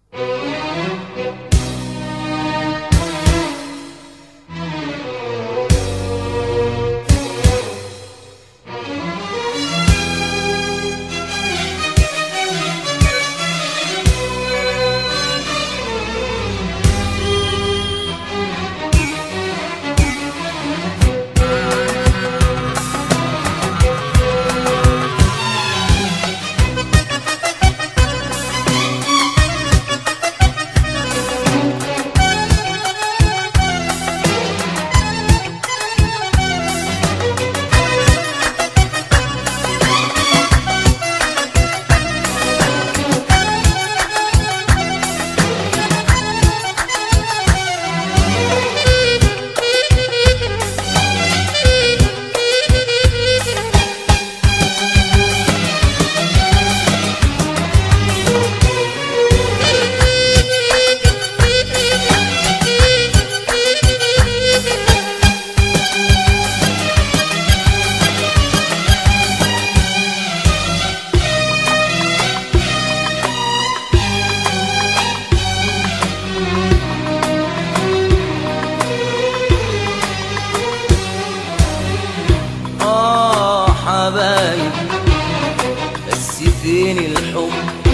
آه حبايب بس فين الحب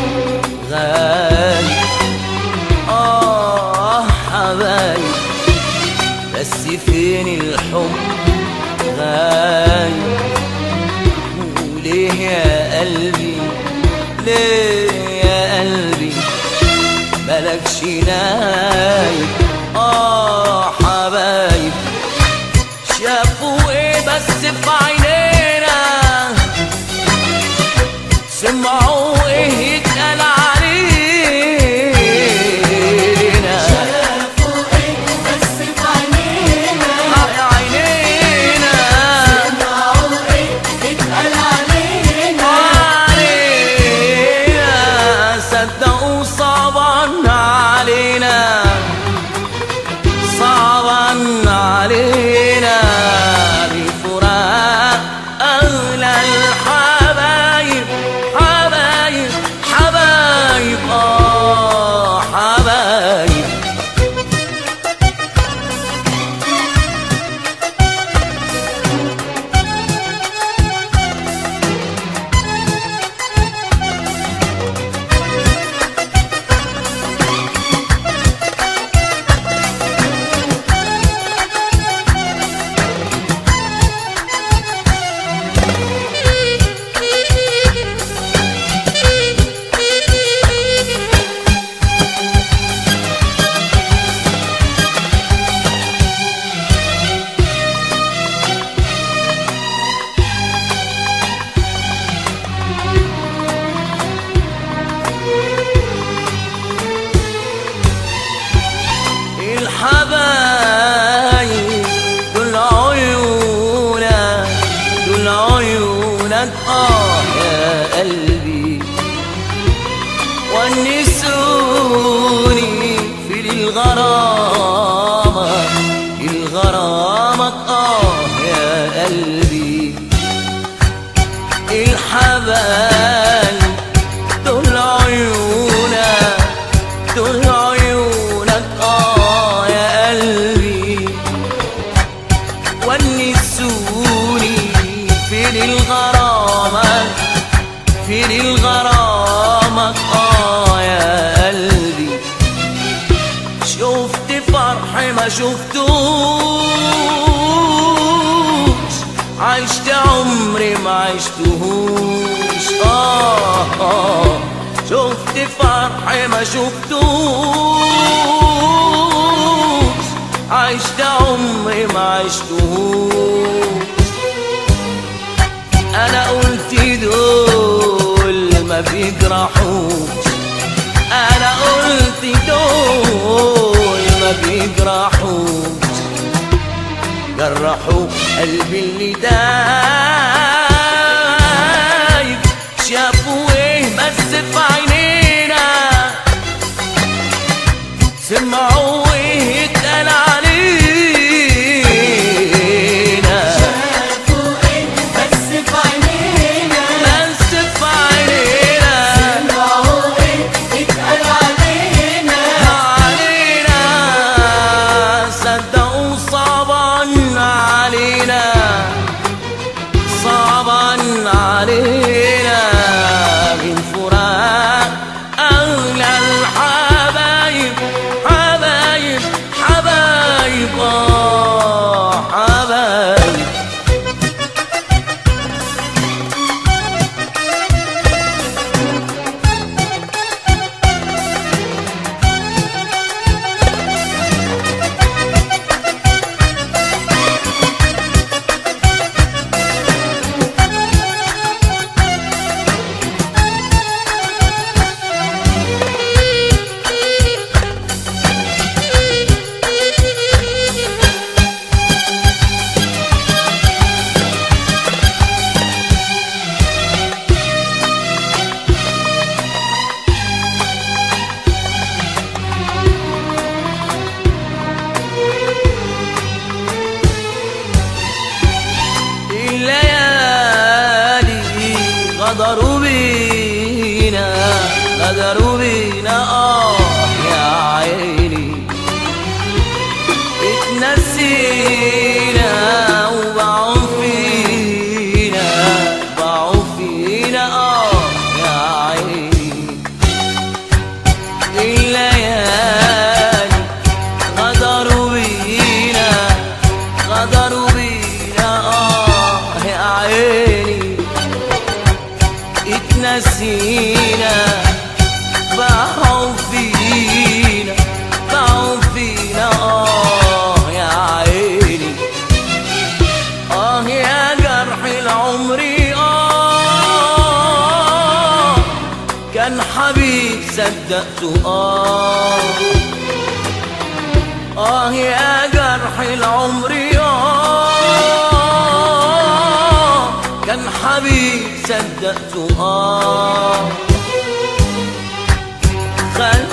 غالي آه حبايب بس فين الحب غالي وليه يا قلبي ليه يا قلبي ملكش نايب آه حبايب شافوا ايه بس في عينينا سمعوا ايه يتقال علينا شافوا ايه بس في عينينا عينينا سمعوا ايه اتقال علينا علينا صدقوا صعبا علينا صعبا علينا بفراق أغلى الحبايب حبايب حبايب آه حبايب الحبايب دول عيونك دول عيونك اه يا قلبي ونسوني في الغرامة الغرامة اه يا قلبي الحبايب دول عيونك دول عيونك اه يا قلبي ونسوني فين الغرامة فين الغرامة اه يا قلبي شفت فرح ما شفتوش عشت عمري ما عشتهوش آه, آه شفت فرح ما شفتوش عشت عمري ما عشتهوش انا قلت دول ما بيجرحوش انا قلت دول ما بيجرحوش جرحوا قلبي اللي دايب شافوا ايه بس في عينينا سمعوا ايه اتقال علينا شافوا ايه بس في عينينا بس في عينينا سمعوا ايه اتقال علينا غدروا بينا غدروا بينا اه يا عيني اتنسينا وباعوا فينا باعوا فينا اه يا عيني الليالي غدروا بينا غدروا بينا اه يا عيني اتنسينا باعوا فينا باعوا فينا اه يا عيني اه يا جرح العمر اه كان حبيب صدقته اه اه يا جرح العمر اه كان حبيب صدقته اه خد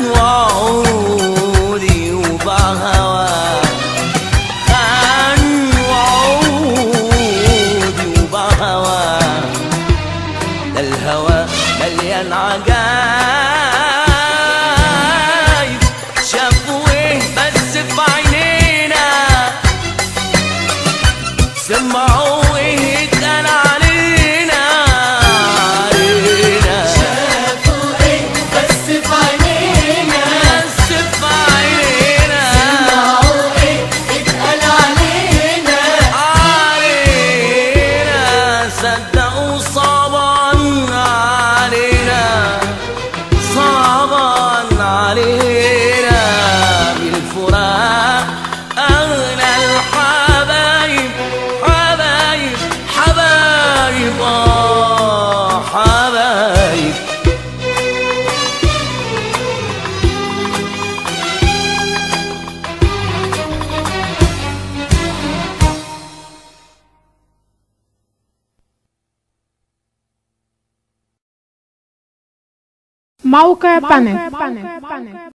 وعودي وباع هواه خان وعودي وباع هواه ده الهوى مليان عجايب شافوا ايه بس في عينينا سمعوا ايه اتقال علينا علينا شافوا ايه بس في عينينا بس في عينينا سمعوا ايه اتقال علينا علينا صدقوا صعبا علينا صعبا علينا بالفراق أغلى الحبايب حبايب حبايب آه حبايب موقع بانل